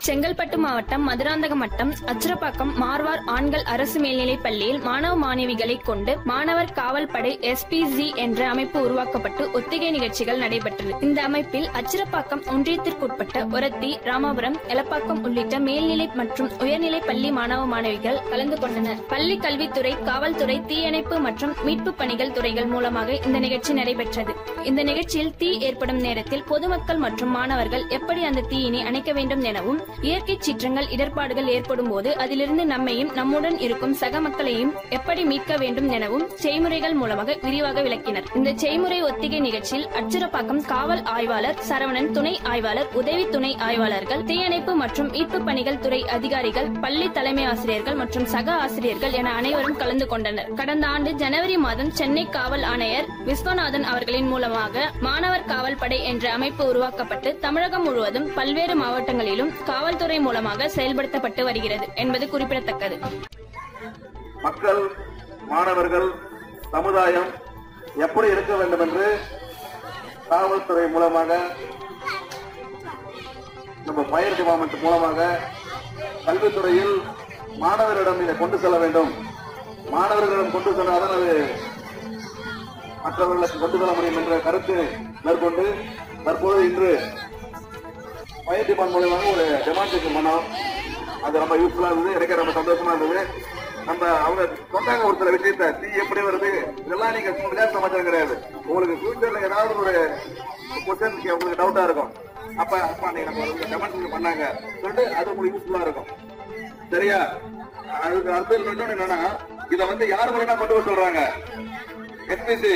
செங்கல்பட்டு மாவட்டம் மதுராந்தகம் வட்டம் அச்சிரப்பாக்கம் மார்வார் ஆண்கள் அரசு மேல்நிலைப் பள்ளியில் மாணவ மாணவிகளை கொண்டு மாணவர் காவல் படை எஸ்பிஜி என்ற அமைப்பு உருவாக்கப்பட்டு ஒத்திகை நிகழ்ச்சிகள் நடைபெற்றது இந்த அமைப்பில் அச்சிரப்பாக்கம் ஒன்றியத்திற்குட்பட்ட ஒரத்தி ராமாபுரம் எலப்பாக்கம் உள்ளிட்ட மேல்நிலை மற்றும் உயர்நிலை பள்ளி மாணவ மாணவிகள் கலந்து கொண்டனர் பள்ளி கல்வித்துறை காவல்துறை தீயணைப்பு மற்றும் மீட்பு பணிகள் துறைகள் மூலமாக இந்த நிகழ்ச்சி நடைபெற்றது இந்த நிகழ்ச்சியில் தீ ஏற்படும் நேரத்தில் பொதுமக்கள் மற்றும் மாணவர்கள் எப்படி அந்த தீயினை அணைக்க வேண்டும் எனவும் இயற்கை சீற்றங்கள் இடர்பாடுகள் ஏற்படும் போது அதிலிருந்து நம்மையும் நம்முடன் இருக்கும் சக மக்களையும் எப்படி மீட்க வேண்டும் எனவும் செய்முறைகள் மூலமாக விரிவாக விளக்கினர் இந்த செய்முறை ஒத்திகை நிகழ்ச்சியில் அச்சிரப்பாக்கம் காவல் ஆய்வாளர் சரவணன் துணை ஆய்வாளர் உதவி துணை ஆய்வாளர்கள் தீயணைப்பு மற்றும் மீட்பு பணிகள் துறை அதிகாரிகள் பள்ளி தலைமை ஆசிரியர்கள் மற்றும் சக ஆசிரியர்கள் என அனைவரும் கலந்து கொண்டனர் கடந்த ஆண்டு ஜனவரி மாதம் சென்னை காவல் ஆணையர் விஸ்வநாதன் அவர்களின் மூலமாக மாணவர் காவல் படை என்ற அமைப்பு உருவாக்கப்பட்டு தமிழகம் முழுவதும் பல்வேறு மாவட்டங்களிலும் காவல்துறை மூலமாக செயல்படுத்தப்பட்டு வருகிறது என்பது குறிப்பிடத்தக்கது மக்கள் மாணவர்கள் சமுதாயம் எப்படி இருக்க வேண்டும் என்று காவல்துறை மூலமாக நம்ம ஃபயர் டிபார்ட்மெண்ட் மூலமாக கல்வித்துறையில் மாணவர்களிடம் இதை கொண்டு செல்ல வேண்டும் மாணவர்களிடம் கொண்டு சென்றால்தான் அது மற்றவர்களுக்கு கொண்டு செல்ல முடியும் என்ற கருத்து மேற்கொண்டு தற்போது இன்று ஃபயர் டிபார்ட்மெண்ட் மூலமாக ஒரு டெமான்ஸ்ட்ரேஷன் பண்ணோம் அது ரொம்ப யூஸ்ஃபுல்லா இருந்தது எனக்கு ரொம்ப சந்தோஷமா இருந்தது நம்ம அவங்க சொன்னாங்க ஒரு சில விஷயத்த தீ எப்படி வருது இதெல்லாம் நீங்க சும்மா விளையாட்டு சமாச்சாரம் கிடையாது உங்களுக்கு ஃபியூச்சர்ல ஏதாவது ஒரு கொஸ்டின் உங்களுக்கு டவுட்டா இருக்கும் அப்ப அப்பா நீங்க நம்ம டெமான்ஸ்ட்ரேஷன் பண்ணாங்க சொல்லிட்டு அது உங்களுக்கு யூஸ்ஃபுல்லா இருக்கும் சரியா அதுக்கு அடுத்தது இன்னொன்னு என்னன்னா இத வந்து யார் மூலமா கொண்டு வர சொல்றாங்க எஸ்பிசி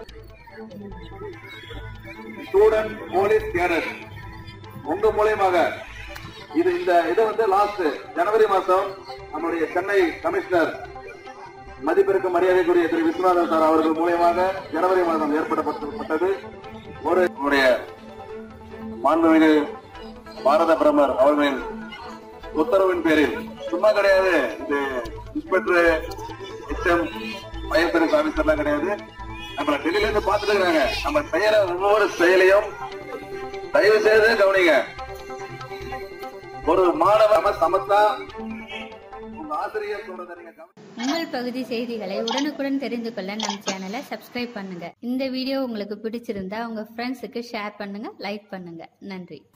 ஸ்டூடெண்ட் போலீஸ் கேடட் உங்க மூலியமாக இது இந்த இது வந்து லாஸ்ட் ஜனவரி மாசம் நம்முடைய சென்னை கமிஷனர் மதிப்பிற்கு மரியாதைக்குரிய திரு விஸ்வநாதன் சார் அவர்கள் மூலியமாக ஜனவரி மாதம் ஏற்படுத்தப்பட்டது ஒரு நம்முடைய மாண்புமிகு பாரத பிரதமர் அவர்களின் உத்தரவின் பேரில் சும்மா கிடையாது இது இன்ஸ்பெக்டர் எச்எம் ஃபயர் சர்வீஸ் ஆபீசர்லாம் கிடையாது நம்மள டெல்லியில இருந்து பார்த்துட்டு இருக்காங்க நம்ம செய்யற ஒவ்வொரு செயலையும் தயவு செய்து கவனிங்க ஒரு மாணவ சமத்தா உங்க ஆசிரியர் சொல்றதை நீங்க கவனி- உங்கள் பகுதி செய்திகளை உடனுக்குடன் தெரிந்து கொள்ள நம் சேனலை சப்ஸ்கிரைப் பண்ணுங்க இந்த வீடியோ உங்களுக்கு பிடிச்சிருந்தா உங்க ஃப்ரெண்ட்ஸுக்கு ஷேர் பண்ணுங்க லைக் பண்ணுங்க நன்றி